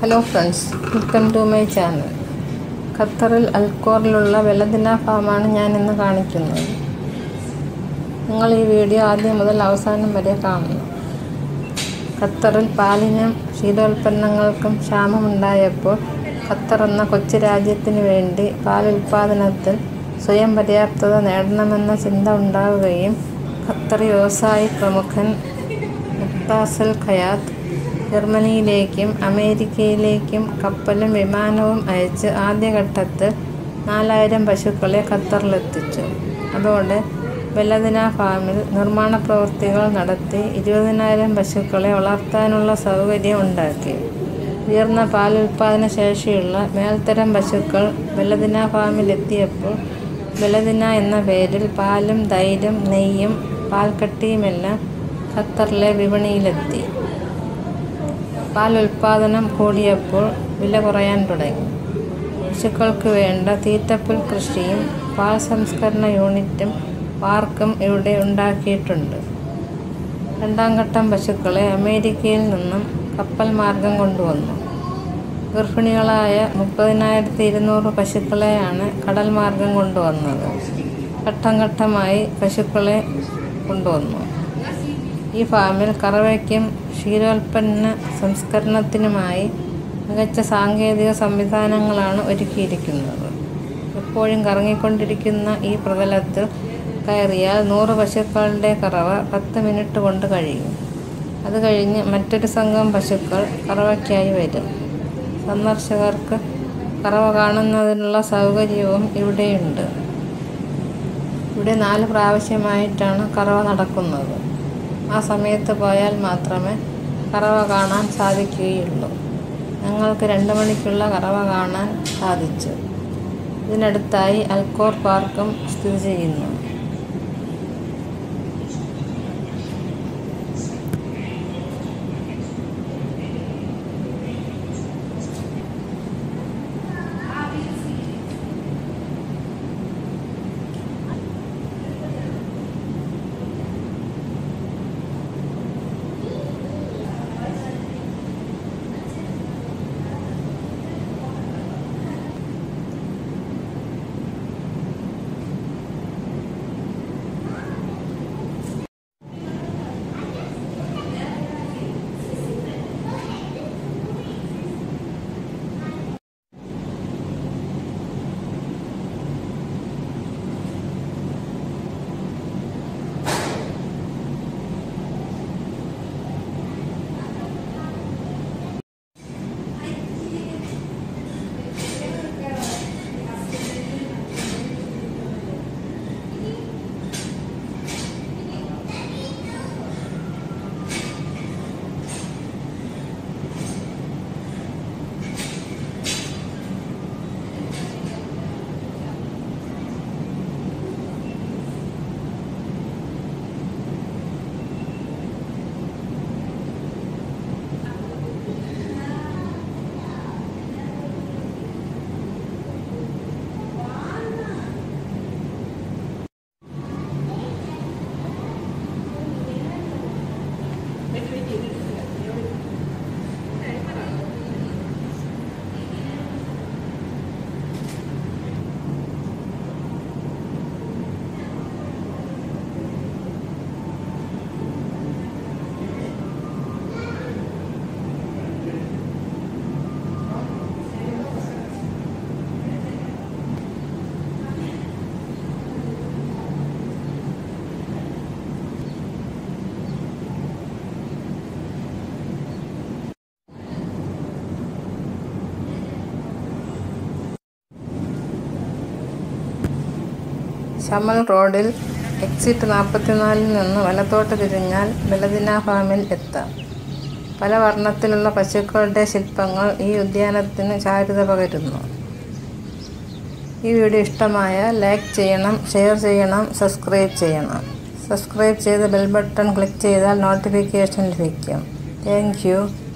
hello friends welcome to my channel ഖത്തറിൽ അൽക്കോറിലുള്ള വെലദിന ഫാമാണ് ഞാൻ ഇന്ന് കാണിക്കുന്നത് നിങ്ങൾ ഈ വീഡിയോ ആദ്യം മുതൽ അവസാനം വരെ കാണണം ഖത്തറിൽ പാലിനും ക്ഷീരോൽപ്പന്നങ്ങൾക്കും ക്ഷാമമുണ്ടായപ്പോൾ ഖത്തർ എന്ന കൊച്ചു രാജ്യത്തിന് വേണ്ടി പാൽ ഉൽപ്പാദനത്തിൽ സ്വയം പര്യാപ്തത നേടണമെന്ന ചിന്ത ഉണ്ടാവുകയും ഖത്തറി വ്യവസായി പ്രമുഖൻ മുക്താസൽ ഖയാത്ത് ജർമ്മനിയിലേക്കും അമേരിക്കയിലേക്കും കപ്പലും വിമാനവും അയച്ച് ആദ്യഘട്ടത്തിൽ നാലായിരം പശുക്കളെ ഖത്തറിലെത്തിച്ചു അതോടെ ബെല്ലദിന ഫാമിൽ നിർമ്മാണ പ്രവൃത്തികൾ നടത്തി ഇരുപതിനായിരം പശുക്കളെ വളർത്താനുള്ള സൗകര്യം ഉണ്ടാക്കി ഉയർന്ന പാൽ ഉൽപ്പാദന ശേഷിയുള്ള മേൽത്തരം പശുക്കൾ ബെല്ലദിന ഫാമിലെത്തിയപ്പോൾ ബെല്ലദിന എന്ന പേരിൽ പാലും തൈരും നെയ്യും പാൽക്കട്ടിയുമെല്ലാം ഖത്തറിലെ വിപണിയിലെത്തി പാൽ ഉൽപ്പാദനം കൂടിയപ്പോൾ വില കുറയാൻ തുടങ്ങി പശുക്കൾക്ക് വേണ്ട തീറ്റപ്പുൽ കൃഷിയും പാൽ സംസ്കരണ യൂണിറ്റും പാർക്കും ഇവിടെ ഉണ്ടാക്കിയിട്ടുണ്ട് രണ്ടാം ഘട്ടം പശുക്കളെ അമേരിക്കയിൽ നിന്നും കപ്പൽ മാർഗം കൊണ്ടുവന്നു ഗർഭിണികളായ മുപ്പതിനായിരത്തി ഇരുന്നൂറ് പശുക്കളെയാണ് കടൽ മാർഗം കൊണ്ടുവന്നത് ഘട്ടം ഘട്ടമായി പശുക്കളെ കൊണ്ടുവന്നു ഈ ഫാമിൽ കറവയ്ക്കും ക്ഷീരോൽപ്പന്ന സംസ്കരണത്തിനുമായി മികച്ച സാങ്കേതിക സംവിധാനങ്ങളാണ് ഒരുക്കിയിരിക്കുന്നത് എപ്പോഴും കറങ്ങിക്കൊണ്ടിരിക്കുന്ന ഈ പ്രതലത്തിൽ കയറിയാൽ നൂറ് പശുക്കളുടെ കറവ പത്ത് മിനിറ്റ് കൊണ്ട് കഴിയും അത് കഴിഞ്ഞ് മറ്റൊരു സംഘം പശുക്കൾ കറവയ്ക്കായി വരും സന്ദർശകർക്ക് കറവ കാണുന്നതിനുള്ള സൗകര്യവും ഇവിടെയുണ്ട് ഇവിടെ നാല് പ്രാവശ്യമായിട്ടാണ് കറവ നടക്കുന്നത് ആ സമയത്ത് പോയാൽ മാത്രമേ കറവ കാണാൻ സാധിക്കുകയുള്ളൂ ഞങ്ങൾക്ക് രണ്ട് മണിക്കുള്ള കറവ കാണാൻ സാധിച്ചു ഇതിനടുത്തായി അൽക്കോർ പാർക്കും സ്ഥിതി ചെയ്യുന്നു ഷമൽ റോഡിൽ എക്സിറ്റ് നാൽപ്പത്തിനാലിൽ നിന്ന് വലത്തോട്ട് തിരിഞ്ഞാൽ ബലദിന ഫാമിൽ എത്താം പല വർണ്ണത്തിലുള്ള പശുക്കളുടെ ശില്പങ്ങൾ ഈ ഉദ്യാനത്തിന് ചാരുത പകരുന്നു ഈ വീഡിയോ ഇഷ്ടമായാൽ ലൈക്ക് ചെയ്യണം ഷെയർ ചെയ്യണം സബ്സ്ക്രൈബ് ചെയ്യണം സബ്സ്ക്രൈബ് ചെയ്ത് ബെൽ ബട്ടൺ ക്ലിക്ക് ചെയ്താൽ നോട്ടിഫിക്കേഷൻ ലഭിക്കും താങ്ക്